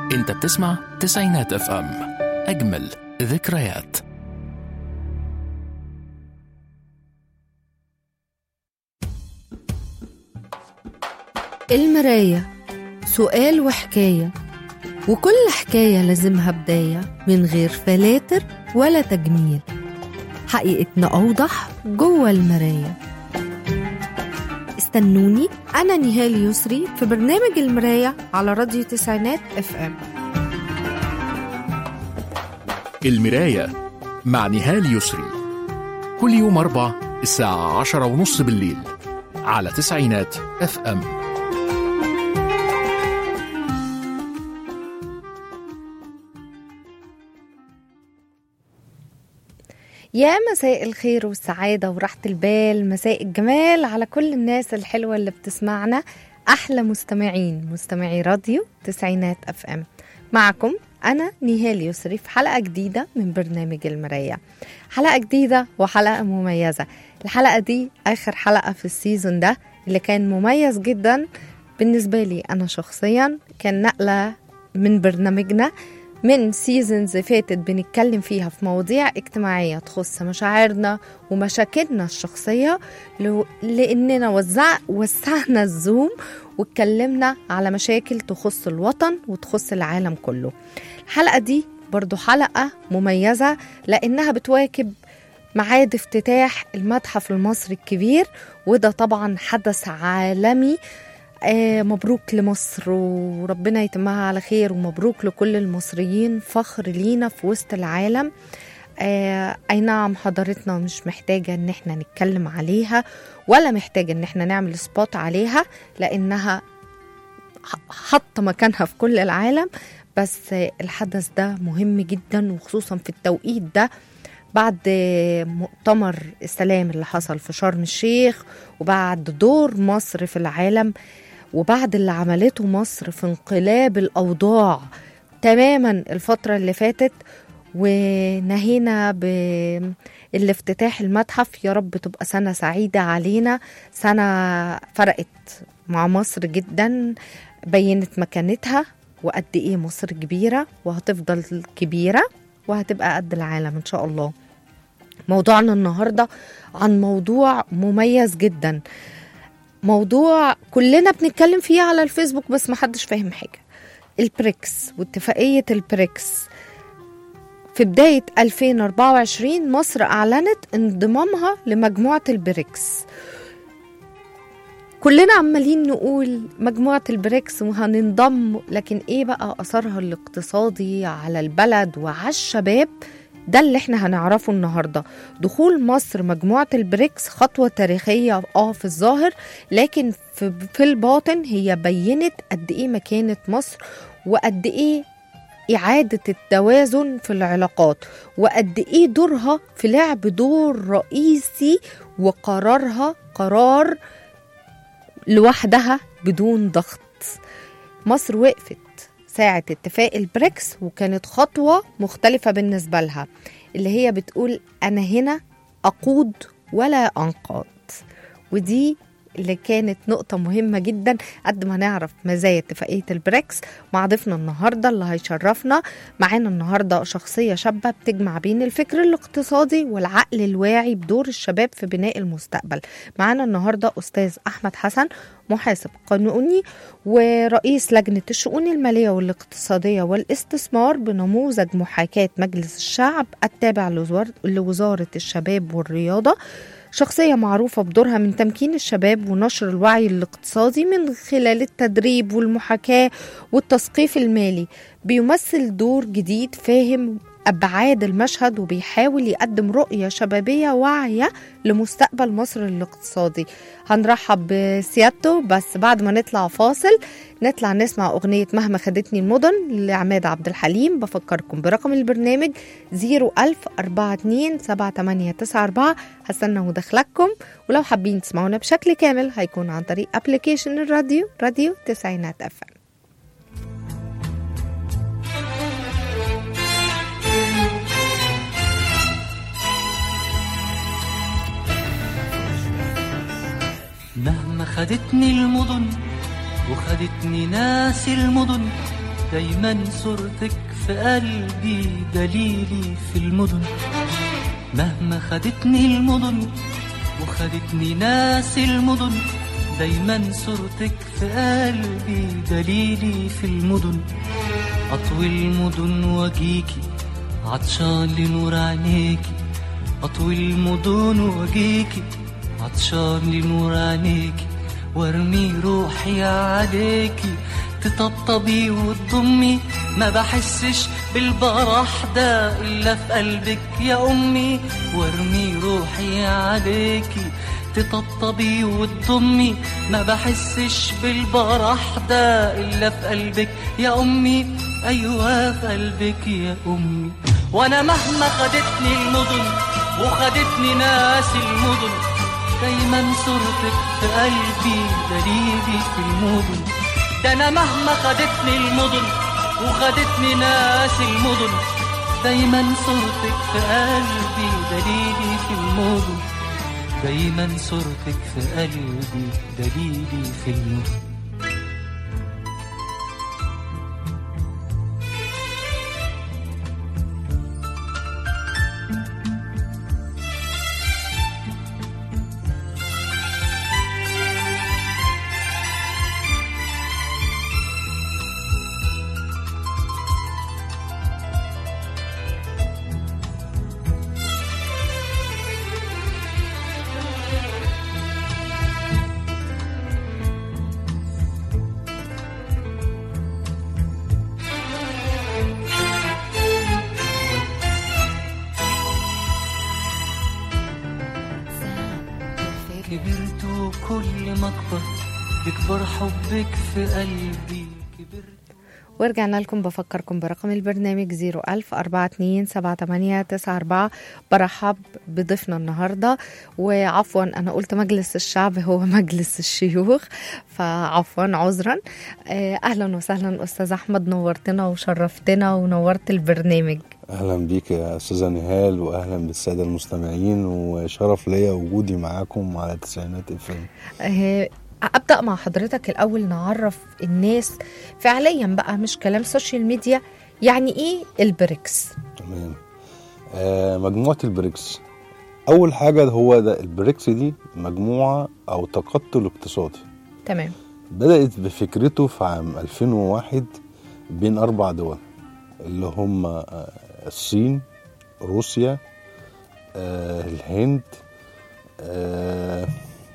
انت بتسمع تسعينات اف ام اجمل ذكريات المراية سؤال وحكاية وكل حكاية لازمها بداية من غير فلاتر ولا تجميل حقيقتنا أوضح جوه المراية استنوني أنا نهال يسري في برنامج المراية على راديو تسعينات اف ام المراية مع نهال يسري كل يوم أربع الساعة عشرة ونص بالليل على تسعينات اف ام يا مساء الخير والسعادة وراحة البال مساء الجمال على كل الناس الحلوة اللي بتسمعنا أحلى مستمعين مستمعي راديو تسعينات أف أم معكم أنا نهال يسري في حلقة جديدة من برنامج المراية حلقة جديدة وحلقة مميزة الحلقة دي آخر حلقة في السيزون ده اللي كان مميز جدا بالنسبة لي أنا شخصيا كان نقلة من برنامجنا من سيزونز فاتت بنتكلم فيها في مواضيع اجتماعية تخص مشاعرنا ومشاكلنا الشخصية لو- لأننا وزع وسعنا الزوم واتكلمنا على مشاكل تخص الوطن وتخص العالم كله الحلقة دي برضو حلقة مميزة لأنها بتواكب ميعاد افتتاح المتحف المصري الكبير وده طبعا حدث عالمي آه مبروك لمصر وربنا يتمها على خير ومبروك لكل المصريين فخر لينا في وسط العالم آه اي نعم حضارتنا مش محتاجة ان احنا نتكلم عليها ولا محتاجة ان احنا نعمل سبوت عليها لانها ح- حاطة مكانها في كل العالم بس آه، الحدث ده مهم جدا وخصوصا في التوقيت ده بعد مؤتمر السلام اللي حصل في شرم الشيخ وبعد دور مصر في العالم وبعد اللي عملته مصر في انقلاب الأوضاع تماما الفترة اللي فاتت ونهينا بالافتتاح المتحف يا رب تبقى سنة سعيدة علينا سنة فرقت مع مصر جدا بينت مكانتها وقد ايه مصر كبيرة وهتفضل كبيرة وهتبقى قد العالم ان شاء الله موضوعنا النهارده عن موضوع مميز جدا موضوع كلنا بنتكلم فيه على الفيسبوك بس محدش فاهم حاجه البريكس واتفاقيه البريكس في بداية 2024 مصر أعلنت انضمامها لمجموعة البريكس كلنا عمالين نقول مجموعة البريكس وهننضم لكن ايه بقى أثرها الاقتصادي على البلد وعلى الشباب ده اللي احنا هنعرفه النهارده دخول مصر مجموعة البريكس خطوة تاريخية اه في الظاهر لكن في, في الباطن هي بينت قد ايه مكانة مصر وقد ايه إعادة التوازن في العلاقات وقد إيه دورها في لعب دور رئيسي وقرارها قرار لوحدها بدون ضغط مصر وقفت ساعة اتفاق البريكس وكانت خطوة مختلفة بالنسبة لها اللي هي بتقول أنا هنا أقود ولا أنقاد ودي اللي كانت نقطة مهمة جدا قد ما نعرف مزايا اتفاقية البريكس مع ضيفنا النهاردة اللي هيشرفنا معانا النهاردة شخصية شابة بتجمع بين الفكر الاقتصادي والعقل الواعي بدور الشباب في بناء المستقبل معانا النهاردة أستاذ أحمد حسن محاسب قانوني ورئيس لجنة الشؤون المالية والاقتصادية والاستثمار بنموذج محاكاة مجلس الشعب التابع لوزار- لوزارة الشباب والرياضة شخصية معروفة بدورها من تمكين الشباب ونشر الوعي الاقتصادي من خلال التدريب والمحاكاة والتثقيف المالي بيمثل دور جديد فاهم أبعاد المشهد وبيحاول يقدم رؤية شبابية واعية لمستقبل مصر الاقتصادي هنرحب بسيادته بس بعد ما نطلع فاصل نطلع نسمع أغنية مهما خدتني المدن لعماد عبد الحليم بفكركم برقم البرنامج 01042 هستنى مداخلتكم ولو حابين تسمعونا بشكل كامل هيكون عن طريق ابلكيشن الراديو راديو تسعينات اف ام مهما خدتني المدن وخدتني ناس المدن دايما صورتك في قلبي دليلي في المدن مهما خدتني المدن وخدتني ناس المدن دايما صورتك في قلبي دليلي في المدن أطوي المدن واجيكي عطشان لنور عينيكي أطوي المدن واجيكي عطشان لنور عينيكي وارمي روحي عليكي تطبطبي وتضمي ما بحسش بالبرح ده إلا في قلبك يا أمي وارمي روحي عليكي تطبطبي وتضمي ما بحسش بالبرح ده إلا في قلبك يا أمي أيوة في قلبك يا أمي وأنا مهما خدتني المدن وخدتني ناس المدن دايما صورتك في قلبي دليلي في المدن ده انا مهما خدتني المدن وخدتني ناس المدن دايما صورتك في قلبي دليلي في المدن دايما صورتك في قلبي دليلي في المدن كبرت وكل ما اكبر يكبر حبك في قلبي كبرت ورجعنا لكم بفكركم برقم البرنامج 01000 42 78 94 برحب بضيفنا النهارده وعفوا انا قلت مجلس الشعب هو مجلس الشيوخ فعفوا عذرا آه، اهلا وسهلا استاذ احمد نورتنا وشرفتنا ونورت البرنامج اهلا بيك يا استاذه نهال واهلا بالساده المستمعين وشرف ليا وجودي معاكم على تسعينات اف ام آه، ابدا مع حضرتك الاول نعرف الناس فعليا بقى مش كلام سوشيال ميديا يعني ايه البريكس تمام آه مجموعه البريكس اول حاجه هو ده البريكس دي مجموعه او تقتل اقتصادي تمام بدات بفكرته في عام 2001 بين اربع دول اللي هم آه، الصين روسيا آه، الهند آه،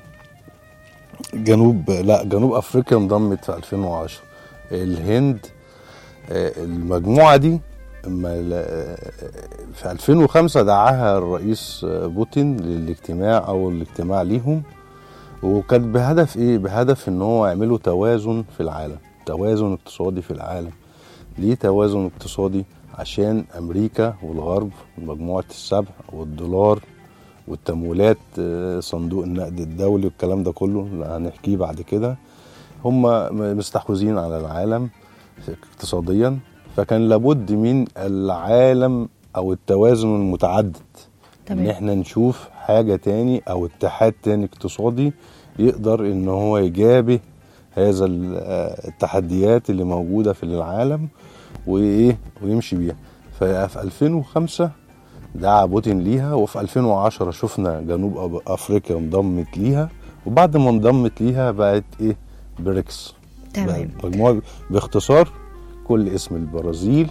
جنوب لا جنوب افريقيا انضمت في 2010 الهند آه، المجموعه دي اما ل- آه، في 2005 دعاها الرئيس آه، بوتين للاجتماع او الاجتماع ليهم وكانت بهدف ايه بهدف ان هو يعملوا توازن في العالم توازن اقتصادي في العالم ليه توازن اقتصادي عشان امريكا والغرب مجموعه السبع والدولار والتمويلات آه، صندوق النقد الدولي والكلام ده كله اللي هنحكيه بعد كده هم مستحوذين على العالم اقتصاديا فكان لابد من العالم او التوازن المتعدد ان تمام احنا نشوف حاجة تاني او اتحاد تاني اقتصادي يقدر ان هو يجابه هذا ال- آه، التحديات اللي موجودة في العالم وايه ويمشي بيها ففي 2005 دعا بوتين ليها وفي 2010 شفنا جنوب أب- افريقيا انضمت ليها وبعد ما انضمت ليها بقت ايه بريكس تمام بقت مجموعة باختصار كل اسم البرازيل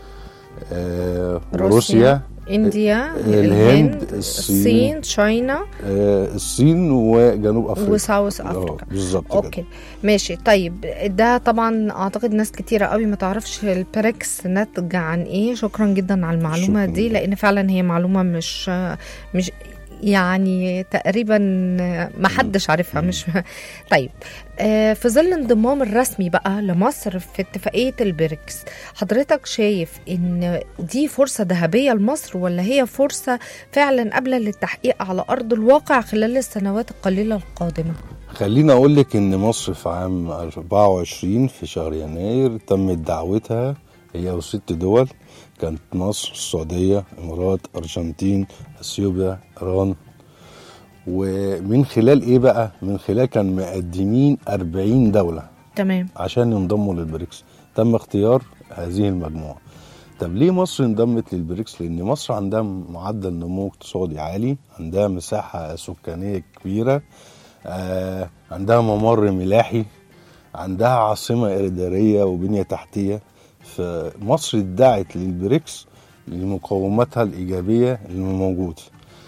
آه روسيا، روسيا انديا الهند، الهند الصين. الصين تشاينا آه الصين وجنوب افريقيا وساوث اه افريقيا بالظبط كده اوكي ماشي طيب ده طبعا اعتقد ناس كتيره قوي ما تعرفش البريكس ناتج عن ايه شكرا جدا على المعلومه شكراً. دي لان فعلا هي معلومه مش مش يعني تقريبا ما حدش عارفها مش طيب آه، في ظل انضمام الرسمي بقى لمصر في اتفاقيه البريكس حضرتك شايف ان دي فرصه ذهبيه لمصر ولا هي فرصه فعلا قابله للتحقيق على ارض الواقع خلال السنوات القليله القادمه خليني اقول لك ان مصر في عام 24 في شهر يناير تمت دعوتها هي وست دول كانت مصر السعودية الامارات ارجنتين اثيوبيا ايران ومن خلال ايه بقى من خلال كان مقدمين 40 دولة تمام عشان ينضموا للبريكس تم اختيار هذه المجموعه طب ليه مصر انضمت للبريكس لان مصر عندها معدل نمو اقتصادي عالي عندها مساحه سكانيه كبيره آه عندها ممر ملاحي عندها عاصمه اداريه وبنيه تحتيه فمصر ادعت للبريكس لمقوماتها الايجابيه اللي موجوده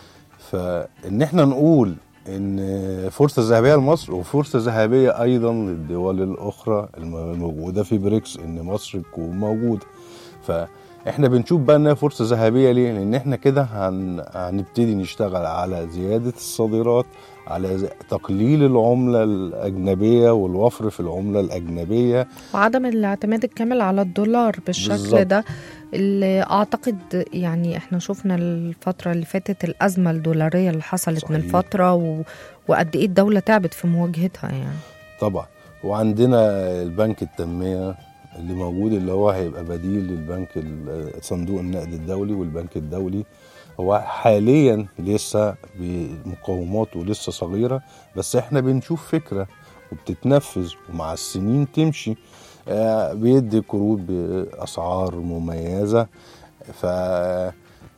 فان احنا نقول ان فرصه ذهبيه لمصر وفرصه ذهبيه ايضا للدول الاخرى الموجوده في بريكس ان مصر تكون موجوده فاحنا بنشوف بقى انها فرصه ذهبيه ليه لان احنا كده هن... هنبتدي نشتغل على زياده الصادرات على ز- تقليل العمله الاجنبيه والوفر في العمله الاجنبيه وعدم الاعتماد الكامل على الدولار بالشكل بالظبط. ده اللي اعتقد يعني احنا شفنا الفترة اللي فاتت الأزمة الدولارية اللي حصلت صحيح. من فترة و... وقد ايه الدولة تعبت في مواجهتها يعني طبعا وعندنا البنك التنمية اللي موجود اللي هو هيبقى بديل للبنك ال- صندوق النقد الدولي والبنك الدولي هو حاليا لسه بمقوماته لسه صغيرة بس احنا بنشوف فكرة وبتتنفذ ومع السنين تمشي آه، بيدي قروض بأسعار مميزة ف آه،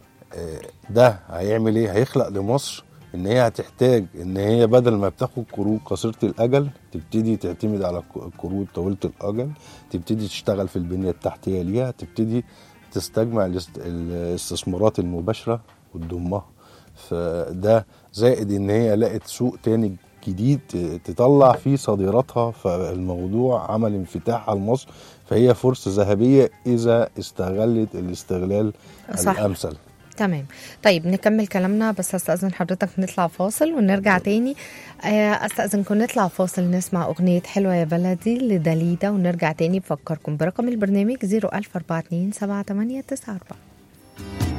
ده هيعمل ايه هيخلق لمصر ان هي هتحتاج ان هي بدل ما بتاخد قروض قصيره الاجل تبتدي تعتمد على ق- قروض طويله الاجل تبتدي تشتغل في البنيه التحتيه ليها تبتدي تستجمع الاست- الاستثمارات المباشره وتضمها فده زائد ان هي لقت سوق تاني جديد ت- تطلع فيه صادراتها فالموضوع عمل انفتاح على مصر فهي فرصه ذهبيه اذا استغلت الاستغلال صح. الامثل تمام طيب نكمل كلامنا بس استاذن حضرتك نطلع فاصل ونرجع تاني آه، استاذنكم نطلع فاصل نسمع اغنيه حلوه يا بلدي لداليدا ونرجع تاني بفكركم برقم البرنامج 01042 7894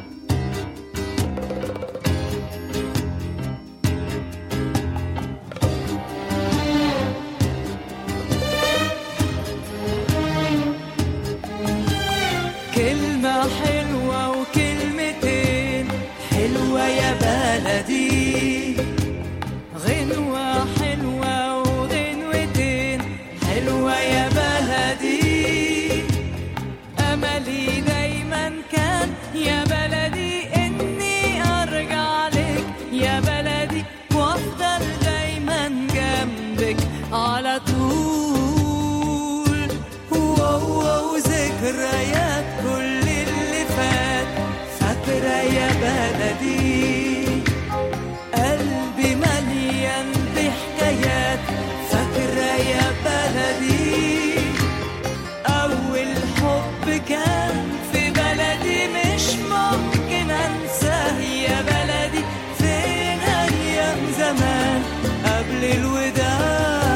كلمة حلوة وكلمتين حلوة يا بلدي غنوة حلوة وغنوتين حلوة يا بلدي أملي دايما كان يا بلدي إني أرجع لك يا بلدي وأفضل دايما جنبك على طول واو واو ذكريات كل اللي فات فاكرة يا بلدي قلبي مليان بحكايات فاكرة يا بلدي أول حب كان في بلدي مش ممكن أنساه يا بلدي فين أيام زمان قبل الوداع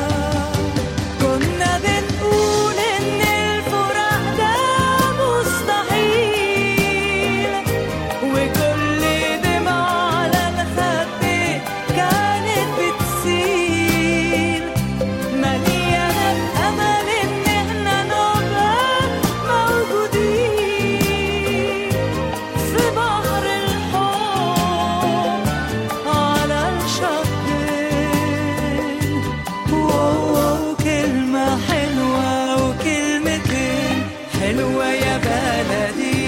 كنا بنقول إن الفراق ده مستحيل وكل دمعة على الخد كانت بتسيل مليانة بأمل إن إحنا نبقى موجودين في بحر الحب على الشطين واو واو كلمة حلوة وكلمتين حلوة يا بلدي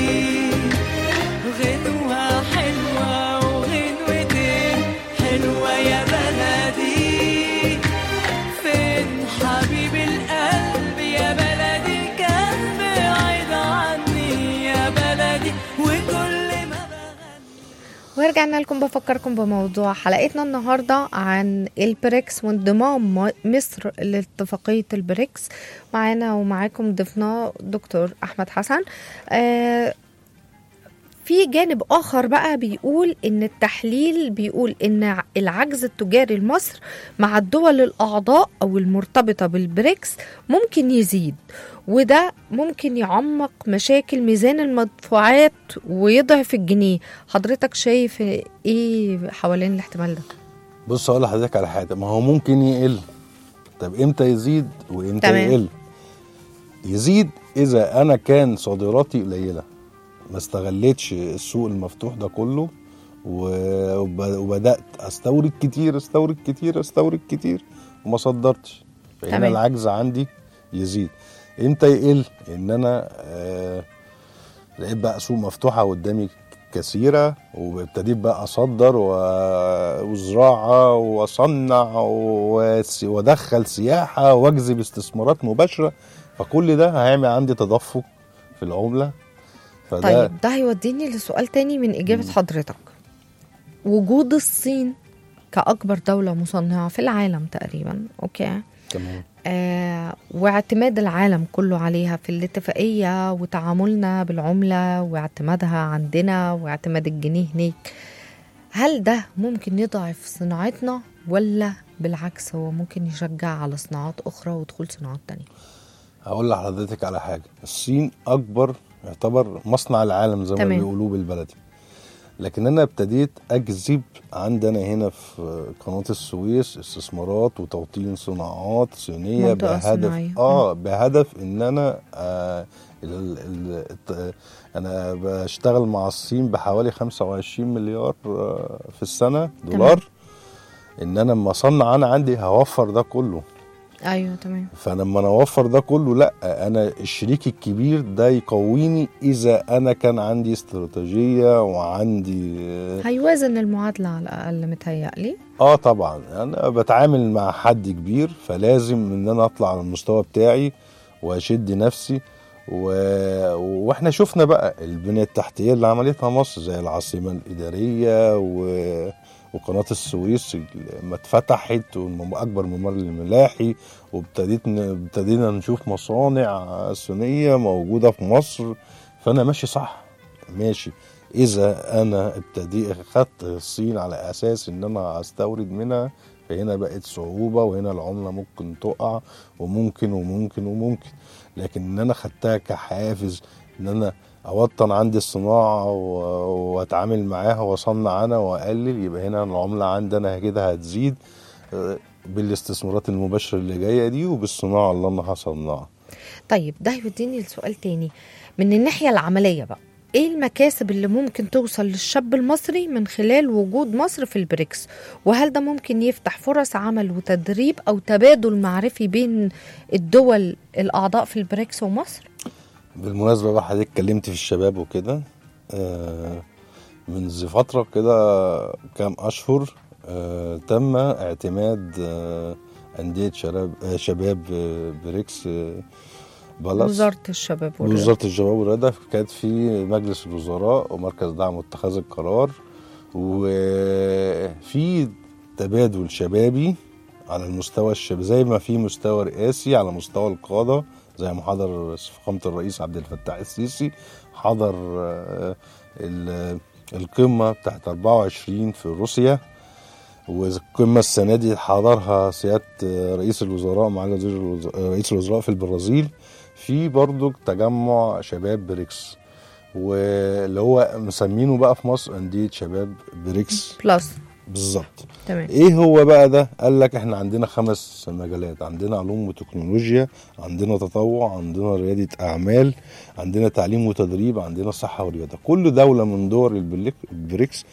غنوة حلوة وغنوتين حلوة يا بلدي فين حبيب القلب يا بلدي كان بعيد عني يا بلدي وكل ما بغني ورجعنا لكم بفكركم بموضوع حلقتنا النهارده عن البريكس وانضمام م- مصر لاتفاقيه البريكس معانا ومعاكم ضيفنا دكتور احمد حسن آه في جانب اخر بقى بيقول ان التحليل بيقول ان ع- العجز التجاري لمصر مع الدول الاعضاء او المرتبطه بالبريكس ممكن يزيد وده ممكن يعمق مشاكل ميزان المدفوعات ويضعف الجنيه حضرتك شايف ايه حوالين الاحتمال ده بص اقول لحضرتك على حاجه ما هو ممكن يقل طب امتى يزيد وامتى تمام. يقل يزيد اذا انا كان صادراتي قليله ما استغلتش السوق المفتوح ده كله و- وب- وبدات استورد كتير استورد كتير استورد كتير وما صدرتش فهنا تمام. العجز عندي يزيد امتى يقل ان انا آه لقيت بقى سوق مفتوحه قدامي كثيره وابتديت بقى اصدر و- وزراعه واصنع وس- وادخل سياحه واجذب استثمارات مباشره فكل ده هيعمل عندي تدفق في العمله فده طيب ده هيوديني لسؤال تاني من إجابة حضرتك وجود الصين كأكبر دولة مصنعة في العالم تقريبا أوكي تمام آه واعتماد العالم كله عليها في الاتفاقية وتعاملنا بالعملة واعتمادها عندنا واعتماد الجنيه هناك هل ده ممكن يضعف صناعتنا ولا بالعكس هو ممكن يشجع على صناعات أخرى ودخول صناعات تانية هقول لحضرتك على حاجه الصين اكبر يعتبر مصنع العالم زي ما تمام. بيقولوه بالبلدي لكن انا ابتديت اجذب عندنا هنا في قناه السويس استثمارات وتوطين صناعات صينيه منطقة بهدف صناعية. اه بهدف ان انا آه ال ال الت- انا بشتغل مع الصين بحوالي 25 مليار آه في السنه دولار ان انا لما اصنع انا عندي هوفر ده كله أيوه تمام فلما انا اوفر ده كله لا انا الشريك الكبير ده يقويني اذا انا كان عندي استراتيجيه وعندي هيوازن المعادلة على الأقل متهيألي اه طبعا انا بتعامل مع حد كبير فلازم ان انا اطلع على المستوى بتاعي واشد نفسي و... واحنا شفنا بقى البنيه التحتيه اللي عملتها مصر زي العاصمه الاداريه و... وقناه السويس لما اتفتحت واكبر ممر الملاحي وابتديت ن- ابتدينا نشوف مصانع صينيه موجوده في مصر فانا ماشي صح ماشي اذا انا ابتدي خدت الصين على اساس ان انا استورد منها فهنا بقت صعوبه وهنا العمله ممكن تقع وممكن وممكن وممكن لكن ان انا خدتها كحافز ان انا اوطن عندي الصناعه و- واتعامل معاها واصنع انا واقلل يبقى هنا العمله عندنا كده هتزيد آه، بالاستثمارات المباشره اللي جايه دي وبالصناعه اللي انا هصنعها طيب ده يوديني لسؤال تاني من الناحية العملية بقى ايه المكاسب اللي ممكن توصل للشاب المصري من خلال وجود مصر في البريكس وهل ده ممكن يفتح فرص عمل وتدريب او تبادل معرفي بين الدول الاعضاء في البريكس ومصر بالمناسبة بقى حضرتك اتكلمت في الشباب وكده آه، منذ فترة كده كام أشهر آه، تم اعتماد آه، أندية شباب آه، شباب آه، بريكس آه، بلس وزارة الشباب والرياضة وزارة الشباب والرياضة كانت في مجلس الوزراء ومركز دعم واتخاذ القرار وفي تبادل شبابي على المستوى الشباب زي ما في مستوى رئاسي على مستوى القادة زي ما حضر فخامة الرئيس عبد الفتاح السيسي حضر آه، ال- القمة بتاعت 24 في روسيا والقمة السنة دي حضرها سيادة رئيس الوزراء مع وزير الوز- رئيس الوزراء في البرازيل في برضو تجمع شباب بريكس واللي هو مسمينه بقى في مصر أندية شباب بريكس بلس بالظبط تمام ايه هو بقى ده قال لك احنا عندنا خمس مجالات عندنا علوم وتكنولوجيا عندنا تطوع عندنا ريادة اعمال عندنا تعليم وتدريب عندنا صحة ورياضة كل دولة من دول البليك- البريكس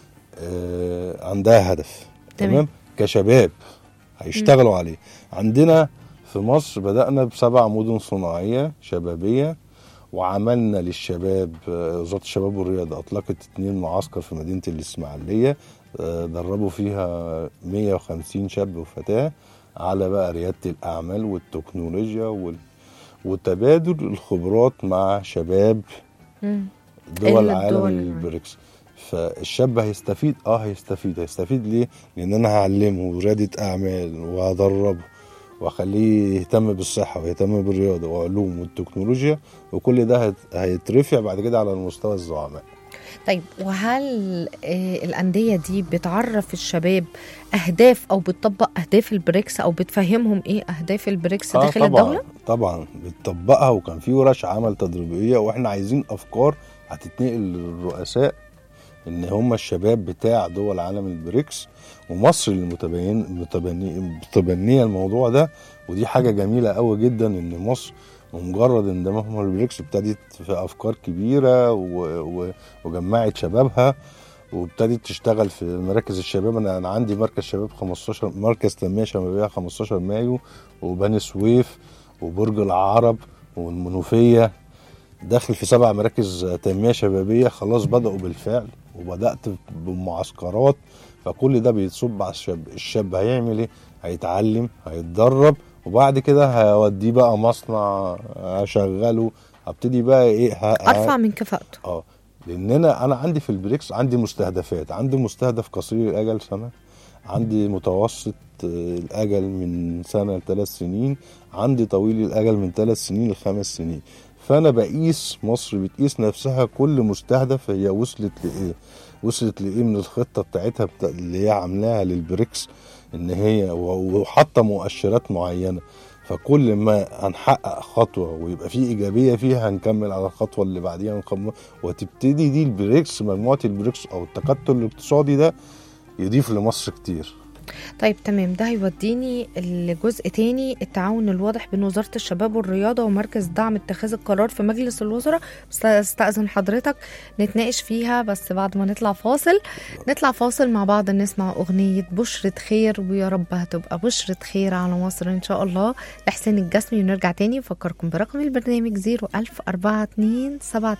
آه عندها هدف تمام. تمام كشباب هيشتغلوا عليه عندنا في مصر بدأنا بسبع مدن صناعية شبابية وعملنا للشباب آه، وزارة الشباب والرياضة أطلقت اتنين معسكر في مدينة الإسماعيلية آه، دربوا فيها 150 شاب وفتاة على بقى ريادة الأعمال والتكنولوجيا وال... وتبادل الخبرات مع شباب مم. دول إلا عالم الدول البريكس فالشاب هيستفيد اه هيستفيد هيستفيد ليه لان انا هعلمه رياده اعمال وهدربه واخليه يهتم بالصحه ويهتم بالرياضه وعلوم والتكنولوجيا وكل ده هيت- هيترفع بعد كده على المستوى الزعماء طيب وهل آه، الأندية دي بتعرف الشباب أهداف أو بتطبق أهداف البريكس أو بتفهمهم إيه أهداف البريكس داخل طبعا الدولة؟ طبعا بتطبقها وكان في ورش عمل تدريبيه واحنا عايزين افكار هتتنقل للرؤساء ان هم الشباب بتاع دول عالم البريكس ومصر اللي متبين متبني متبنيه الموضوع ده ودي حاجه جميله قوي جدا ان مصر بمجرد انضمامها للبريكس ابتدت في افكار كبيره و... و... وجمعت شبابها وابتدت تشتغل في مراكز الشباب انا انا عندي مركز شباب 15 مركز تنميه شبابيه 15 مايو وبني سويف وبرج العرب والمنوفيه داخل في سبع مراكز تنميه شبابيه خلاص بداوا بالفعل وبدات بمعسكرات فكل ده بيتصب على الشاب الشاب هيعمل ايه هيتعلم هيتدرب وبعد كده هوديه بقى مصنع هشغله هبتدي بقى ايه ه- ه- ارفع من كفاءته اه لان انا انا عندي في البريكس عندي مستهدفات عندي مستهدف قصير الاجل سنه عندي متوسط آه، الاجل من سنه لثلاث سنين عندي طويل الاجل من ثلاث سنين لخمس سنين فانا بقيس مصر بتقيس نفسها كل مستهدف هي وصلت لايه وصلت لايه من الخطه بتاعتها بتا... اللي هي عاملاها للبريكس ان هي و- وحاطه مؤشرات معينه فكل ما هنحقق خطوه ويبقى في ايجابيه فيها هنكمل على الخطوه اللي بعديها ونكمل وتبتدي دي البريكس مجموعه البريكس او التكتل الاقتصادي ده يضيف لمصر كتير طيب تمام ده هيوديني لجزء تاني التعاون الواضح بين وزارة الشباب والرياضة ومركز دعم اتخاذ القرار في مجلس الوزراء بس استأذن حضرتك نتناقش فيها بس بعد ما نطلع فاصل نطلع فاصل مع بعض نسمع أغنية بشرة خير ويا رب هتبقى بشرة خير على مصر إن شاء الله لحسين الجسمي ونرجع تاني نفكركم برقم البرنامج 01042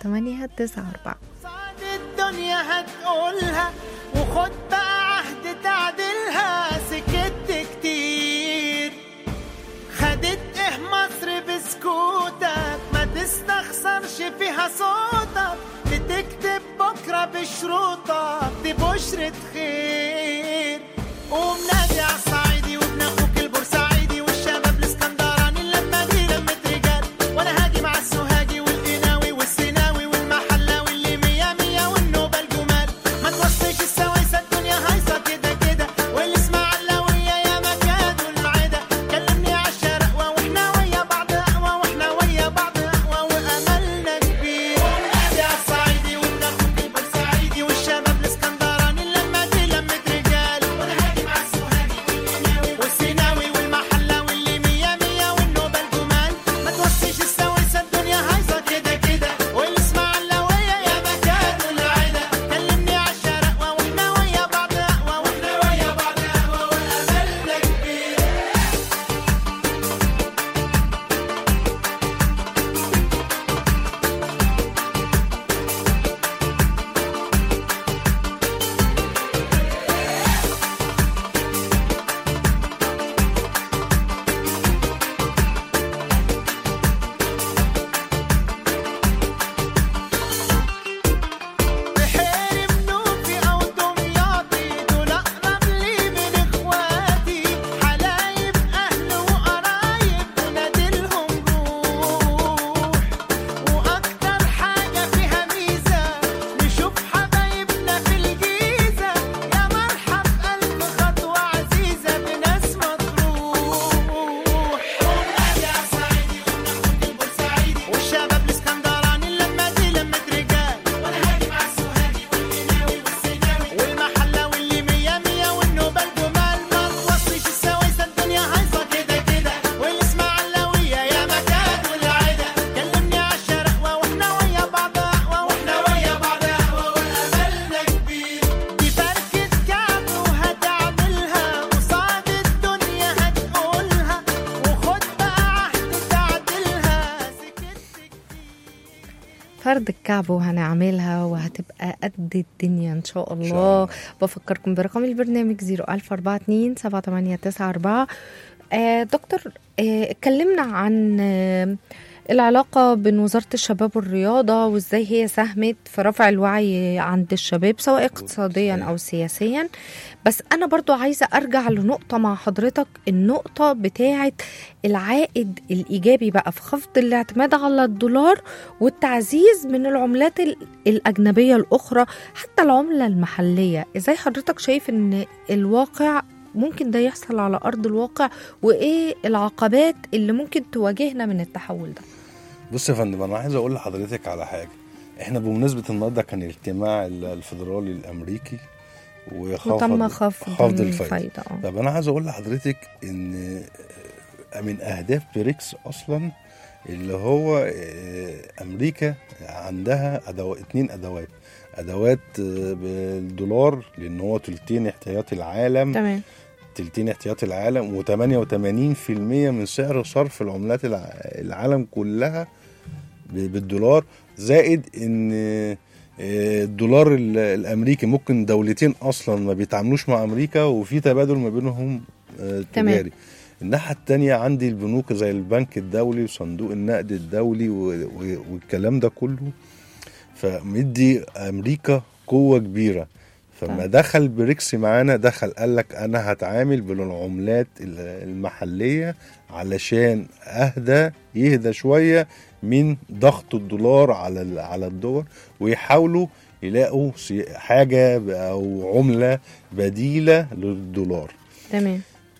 7894 صعد الدنيا هتقولها وخد بقى عهد تعدلها سكت كتير خدت ايه مصر بسكوتك ما تستخسرش فيها صوتك بتكتب بكرة بشروطك دي بشرة خير قوم نادي على الصعيدي وابن اخوك البورسعيدي والشباب الاسكندراني اللمة دي لمة رجال وانا هاجي مع السوهاجي والقناوي والسيناوي والمحلاوي اللي مية مية والنوبة الجمال ما توصيش السويسة الدنيا هايصة كده كده والاسماعيلاوية يا مكان والعدا كلمني عالشرقوة واحنا ويا بعض اقوى واحنا ويا بعض اقوى واملنا كبير نادي على الصعيدي وابن اخوك البورسعيدي والشباب الاسكندراني اللمة دي لمة رجال وانا هاجي مع السوهاجي والقناوي والسيناوي والمحلاوي اللي مية مية والنوبة الجمال ما توصيش السويسة الدنيا هايصة كده كده والاسماعيلاوية يا مكان والعدا كلمني عالشرقوة واحنا ويا بعض اقوى واحنا ويا بعض اقوى واملنا كبير بحير منوفي أو دمياطي دول أقرب لي من إخواتي حلايب أهل وقرايب ونادلهم روح وأكتر حاجة فيها ميزة نشوف حبايبنا في الجيزة يا مرحب ألف خطوة عزيزة بناس مطروح ونادي على الصعيدي وناخد البورسعيدي والشباب الاسكندراني اللمة دي لمة رجال وانا هاجي مع السوهاجي والقناوي والسيناوي والمحلاوي اللي مية مية والنوبة الجمال ما توصيش السويسة الدنيا هايصة كده كده والاسماعيلاوية يا مكان والعدا كلمني عالشرقوة واحنا ويا بعض اقوى واحنا ويا بعض اقوى واملنا كبير دي فركة كعب وهتعملها قصاد الدنيا هتقولها وخد بقى عهد تعدلها سكت فرد الكعب وهنعملها وهتبقى قد الدنيا ان شاء الله, شاء الله. بفكركم برقم البرنامج 01042 7894 آه دكتور آه اتكلمنا عن آه العلاقة بين وزارة الشباب والرياضة وازاي هي ساهمت في رفع الوعي عند الشباب سواء اقتصاديا او سياسيا بس انا برضو عايزة ارجع لنقطة مع حضرتك النقطة بتاعة العائد الايجابي بقى في خفض الاعتماد على الدولار والتعزيز من العملات ال- الاجنبية الاخرى حتى العملة المحلية ازاي حضرتك شايف ان الواقع ممكن ده يحصل على ارض الواقع وايه العقبات اللي ممكن تواجهنا من التحول ده بص يا فندم انا عايز اقول لحضرتك على حاجه احنا بمناسبه النهارده كان الاجتماع ال- الفيدرالي الامريكي وخفض وتم خفض خفض الفايدة الفايده آه. طب انا عايز اقول لحضرتك ان من اهداف بريكس اصلا اللي هو آه، امريكا عندها أدوات اتنين ادوات ادوات آه، بالدولار لان هو تلتين احتياطي العالم تمام تلتين احتياطي العالم و88% من سعر صرف العملات الع- العالم كلها ب- بالدولار زائد ان آه، الدولار ال- الامريكي ممكن دولتين اصلا ما بيتعاملوش مع امريكا وفي تبادل ما بينهم آه، تمام. تجاري الناحيه التانية عندي البنوك زي البنك الدولي وصندوق النقد الدولي و- و- والكلام ده كله فمدي امريكا قوه كبيره فما طيب. دخل بريكس معانا دخل قال لك انا هتعامل بالعملات ال- المحليه علشان اهدى يهدى شويه من ضغط الدولار على ال- على الدول ويحاولوا يلاقوا سي- حاجه ب- او عمله بديله للدولار تمام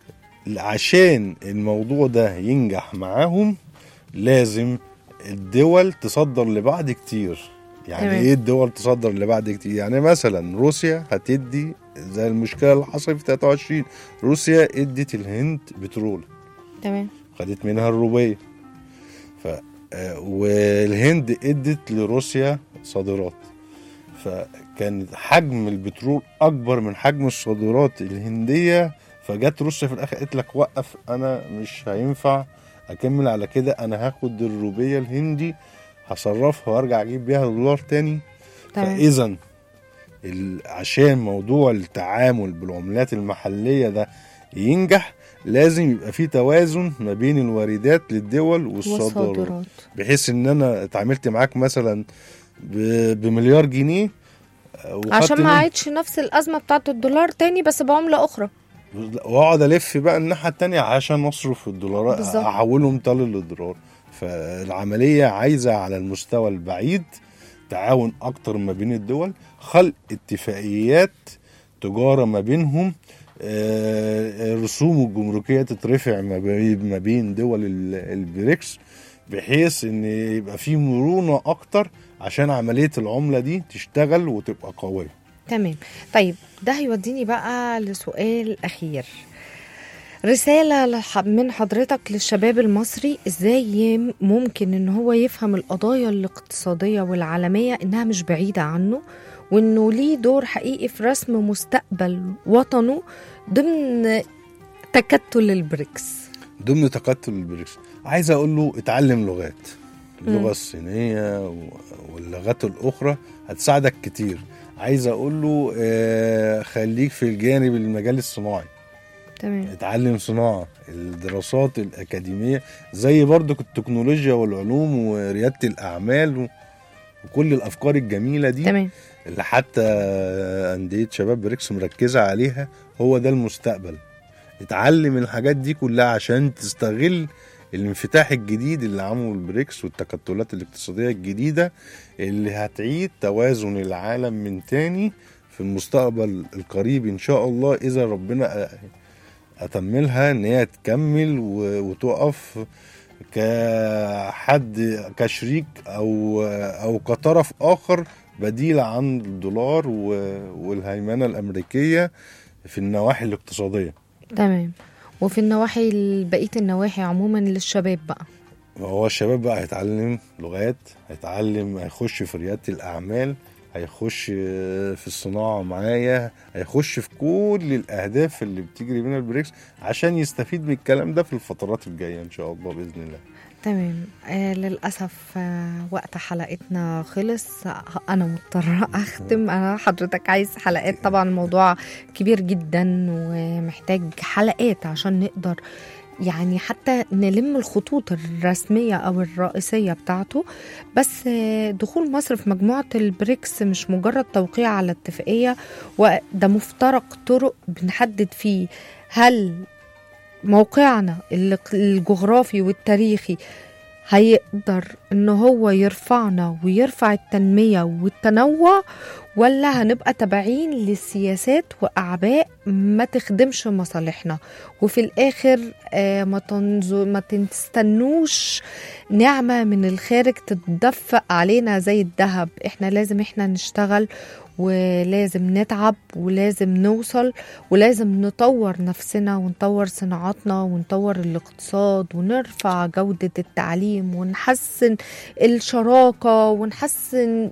عشان الموضوع ده ينجح معاهم لازم الدول تصدر لبعض كتير يعني تمام. ايه الدول تصدر لبعض كتير يعني مثلا روسيا هتدي زي المشكله اللي حصلت في 23 روسيا ادت الهند بترول تمام خدت منها الروبيه ف آه، والهند ادت لروسيا صادرات فكان حجم البترول اكبر من حجم الصادرات الهنديه فجت روسيا في الاخر قالت لك وقف انا مش هينفع اكمل على كده انا هاخد الروبيه الهندي هصرفها وارجع اجيب بيها دولار تاني تمام فاذا ال- عشان موضوع التعامل بالعملات المحليه ده ينجح لازم يبقى في توازن ما بين الواردات للدول والصادرات والصادرات بحيث ان انا اتعاملت معاك مثلا ب- بمليار جنيه آه، وخدت عشان ما من- عادش نفس الازمه بتاعت الدولار تاني بس بعمله اخرى واقعد الف بقى الناحيه التانية عشان اصرف الدولارات بالظبط. احولهم تاني للدولار فالعمليه عايزه على المستوى البعيد تعاون اكتر ما بين الدول خلق اتفاقيات تجاره ما بينهم آه، الرسوم الجمركيه تترفع ما بي- ما بين دول ال- البريكس بحيث ان يبقى في مرونه اكتر عشان عمليه العمله دي تشتغل وتبقى قويه تمام طيب ده هيوديني بقى لسؤال أخير رسالة لح- من حضرتك للشباب المصري ازاي يم- ممكن ان هو يفهم القضايا الاقتصادية والعالمية انها مش بعيدة عنه وانه ليه دور حقيقي في رسم مستقبل وطنه ضمن تكتل البريكس ضمن تكتل البريكس عايز اقول له اتعلم لغات اللغه مم. الصينيه و- واللغات الاخرى هتساعدك كتير عايز اقول له آه، خليك في الجانب المجال الصناعي تمام اتعلم صناعه الدراسات الاكاديميه زي برضو التكنولوجيا والعلوم ورياده الاعمال و- وكل الافكار الجميله دي تمام اللي حتى أندية شباب بريكس مركزة عليها هو ده المستقبل اتعلم الحاجات دي كلها عشان تستغل الانفتاح الجديد اللي عمله البريكس والتكتلات الاقتصادية الجديدة اللي هتعيد توازن العالم من تاني في المستقبل القريب ان شاء الله اذا ربنا اتملها ان هي تكمل و- وتقف كحد كشريك او او كطرف اخر بديل عن الدولار و- والهيمنه الامريكيه في النواحي الاقتصاديه تمام وفي النواحي بقية النواحي عموما للشباب بقى هو الشباب بقى هيتعلم لغات هيتعلم هيخش في رياده الاعمال هيخش في الصناعه معايا هيخش في كل الاهداف اللي بتجري من البريكس عشان يستفيد من الكلام ده في الفترات الجايه ان شاء الله باذن الله تمام آه للأسف آه وقت حلقتنا خلص آه، أنا مضطرة أختم أنا حضرتك عايز حلقات طبعا الموضوع كبير جدا ومحتاج حلقات عشان نقدر يعني حتى نلم الخطوط الرسمية أو الرئيسية بتاعته بس آه، دخول مصر في مجموعة البريكس مش مجرد توقيع على اتفاقية وده مفترق طرق بنحدد فيه هل موقعنا ال- الجغرافي والتاريخي هيقدر ان هو يرفعنا ويرفع التنمية والتنوع ولا هنبقى تابعين لسياسات وأعباء ما تخدمش مصالحنا وفي الآخر آه، ما, تنزو ما تستنوش نعمة من الخارج تتدفق علينا زي الذهب احنا لازم احنا نشتغل ولازم نتعب ولازم نوصل ولازم نطور نفسنا ونطور صناعاتنا ونطور الاقتصاد ونرفع جودة التعليم ونحسن الشراكة ونحسن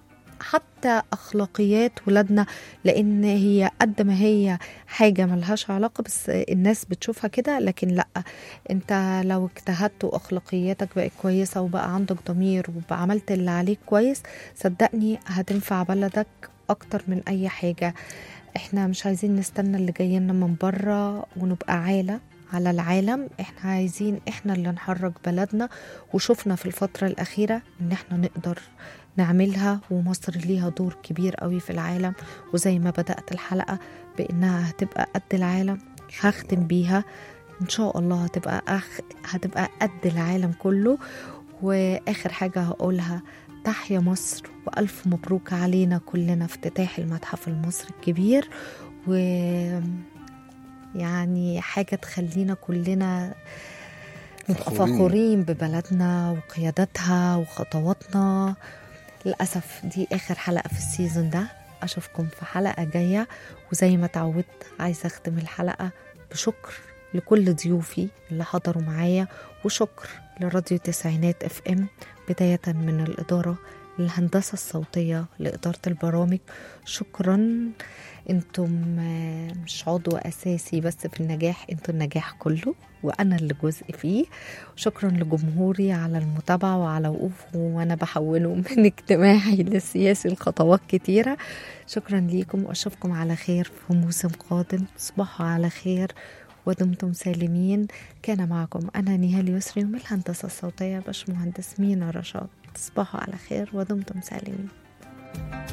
حتى اخلاقيات ولادنا لان هي قد ما هي حاجه ملهاش علاقه بس الناس بتشوفها كده لكن لا انت لو اجتهدت واخلاقياتك بقت كويسه وبقى عندك ضمير وبقى عملت اللي عليك كويس صدقني هتنفع بلدك اكتر من اي حاجه احنا مش عايزين نستنى اللي جاي لنا من بره ونبقى عالة على العالم احنا عايزين احنا اللي نحرك بلدنا وشفنا في الفترة الأخيرة ان احنا نقدر نعملها ومصر ليها دور كبير قوي في العالم وزي ما بدأت الحلقة بأنها هتبقى قد العالم هختم بيها ان شاء الله هتبقى أخ... هتبقى قد العالم كله واخر حاجة هقولها تحيا مصر وألف مبروك علينا كلنا افتتاح المتحف المصري الكبير و يعني حاجة تخلينا كلنا نبقى فخورين. فخورين ببلدنا وقيادتها وخطواتنا للأسف دي آخر حلقة في السيزون ده أشوفكم في حلقة جاية وزي ما تعودت عايزة أختم الحلقة بشكر لكل ضيوفي اللي حضروا معايا وشكر لراديو تسعينات اف ام بداية من الإدارة للهندسة الصوتية لإدارة البرامج شكرا انتم آه، مش عضو أساسي بس في النجاح انتم النجاح كله وأنا اللي جزء فيه شكرا لجمهوري على المتابعة وعلى وقوفه وأنا بحوله من اجتماعي للسياسي لخطوات كتيرة شكرا ليكم وأشوفكم على خير في موسم قادم تصبحوا على خير ودمتم سالمين كان معكم أنا نهال يسري من الهندسة الصوتية باشمهندس مينا رشاد تصبحوا على خير ودمتم سالمين